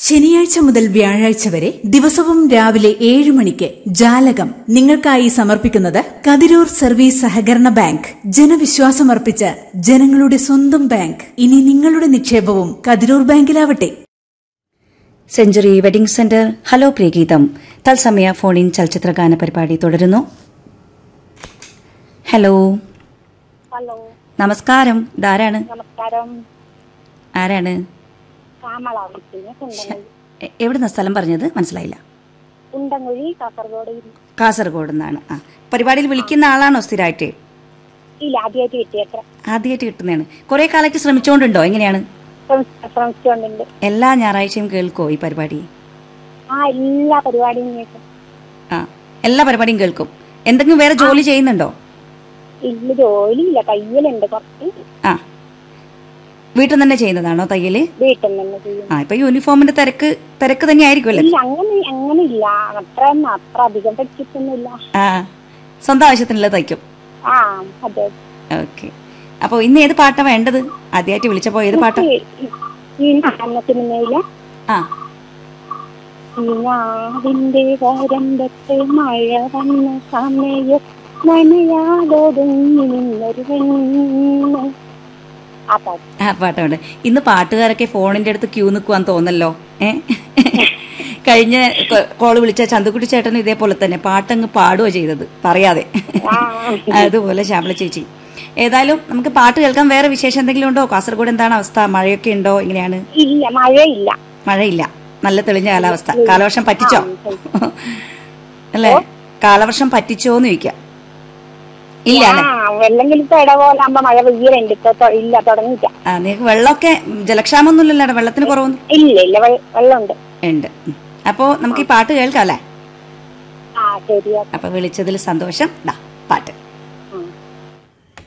ശനിയാഴ്ച മുതൽ വ്യാഴാഴ്ച വരെ ദിവസവും രാവിലെ ഏഴ് മണിക്ക് ജാലകം നിങ്ങൾക്കായി സമർപ്പിക്കുന്നത് കതിരൂർ സർവീസ് സഹകരണ ബാങ്ക് ജനവിശ്വാസമർപ്പിച്ച ജനങ്ങളുടെ സ്വന്തം ബാങ്ക് ഇനി നിങ്ങളുടെ നിക്ഷേപവും കതിരൂർ ബാങ്കിലാവട്ടെ സെഞ്ചുറി വെഡിംഗ് സെന്റർ ഹലോ പ്രിയഗീതം തത്സമയ ഫോണിൻ ചലച്ചിത്ര ഗാന പരിപാടി തുടരുന്നു ഹലോ ഹലോ നമസ്കാരം ഇതാരാണ് നമസ്കാരം ആരാണ് ശ്യാമള വിളിക്കുന്നത് കുണ്ടങ്ങുഴി എ- എവിടുന്ന സ്ഥലം പറഞ്ഞത് മനസ്സിലായില്ല കുണ്ടങ്ങുഴി കാസർഗോഡ് കാസർഗോഡ് നിന്നാണ് ആ പരിപാടിയിൽ വിളിക്കുന്ന ആളാണോ സ്ഥിരമായിട്ട് ഇല്ല ആദ്യമായിട്ട് കിട്ടിയത്ര ആദ്യമായിട്ട് കിട്ടുന്നതാണ് കുറെ കാലമായിട്ട് ശ്രമിച്ചുകൊണ്ടുണ്ടോ എങ്ങനെയാണ് ശ്രമിച്ചുകൊണ്ടുണ്ട് എല്ലാ ഞായറാഴ്ചയും കേൾക്കോ ഈ പരിപാടി ആ എല്ലാ പരിപാടിയും കേൾക്കും ആ എല്ലാ പരിപാടിയും കേൾക്കും എന്തെങ്കിലും വേറെ ജോലി ചെയ്യുന്നുണ്ടോ ഇല്ല ജോലിയില്ല തയ്യലുണ്ട് കുറച്ച് ആ വീട്ടിൽ നിന്ന് തന്നെ ചെയ്യുന്നതാണോ തയ്യല് വീട്ടിൽ നിന്ന് ചെയ്യും ആ ഇപ്പൊ യൂണിഫോമിന്റെ തിരക്ക് തിരക്ക് തന്നെ ആയിരിക്കുമല്ലേ ഇല്ല അങ്ങനെ അങ്ങനെ ഇല്ല അത്ര അത്ര അധികം പഠിച്ചിട്ടൊന്നുമില്ല ആ സ്വന്തം ആവശ്യത്തിനുള്ള തയ്ക്കും ആ അതെ ഓക്കെ അപ്പൊ ഇന്ന് ഏത് പാട്ടാ വേണ്ടത് ആദ്യമായിട്ട് വിളിച്ചപ്പോ ഏത് പാട്ടാ ഈ സിനിമയിലെ ആ ഞാവിന്റെ വരമ്പത്ത് മഴ വന്ന സമയം നനയാതൊതുങ്ങി നിന്നൊരു പെണ്ണ് ആ പാട്ട് ആ പാട്ടുണ്ട് ഇന്ന് പാട്ടുകാരൊക്കെ ഫോണിന്റെ അടുത്ത് ക്യൂ നിൽക്കുവാന്ന് തോന്നല്ലോ ഏ കഴിഞ്ഞ കൊ- കോള് വിളിച്ച ചന്തുക്കുട്ടി ചേട്ടനും ഇതേപോലെ തന്നെ പാട്ടങ്ങ് പാടുക ചെയ്തത് പറയാതെ അതുപോലെ ശ്യാമള ചേച്ചി ഏതായാലും നമുക്ക് പാട്ട് കേൾക്കാൻ വേറെ വിശേഷം എന്തെങ്കിലും ഉണ്ടോ കാസർഗോഡ് എന്താണ് അവസ്ഥ മഴയൊക്കെ ഉണ്ടോ എങ്ങനെയാണ് ഇല്ല മഴയില്ല മഴയില്ല നല്ല തെളിഞ്ഞ കാലാവസ്ഥ കാലവർഷം പറ്റിച്ചോ അല്ലേ കാലവർഷം പറ്റിച്ചോന്ന് ചോദിക്കാം ഇല്ല അല്ലേ ആ വെള്ളെങ്കിലും ഇട പോലെ ആകുമ്പോ മഴ പെയ്യലുണ്ട് ഇപ്പൊ തൊ- ഇല്ല തുടങ്ങിയില്ല ആ നിങ്ങൾക്ക് വെള്ളമൊക്കെ ഉം, ജലക്ഷാമൊന്നുമില്ലല്ലോ വെള്ളത്തിന് കുറവൊന്നും ഇല്ല ഇല്ല വെ- വെള്ളമുണ്ട് ഉണ്ട് ഉം. അപ്പോ നമുക്ക് ഈ പാട്ട് കേൾക്കാം അല്ലേ ആ ശരിയാ അപ്പൊ വിളിച്ചതിൽ സന്തോഷം ദാ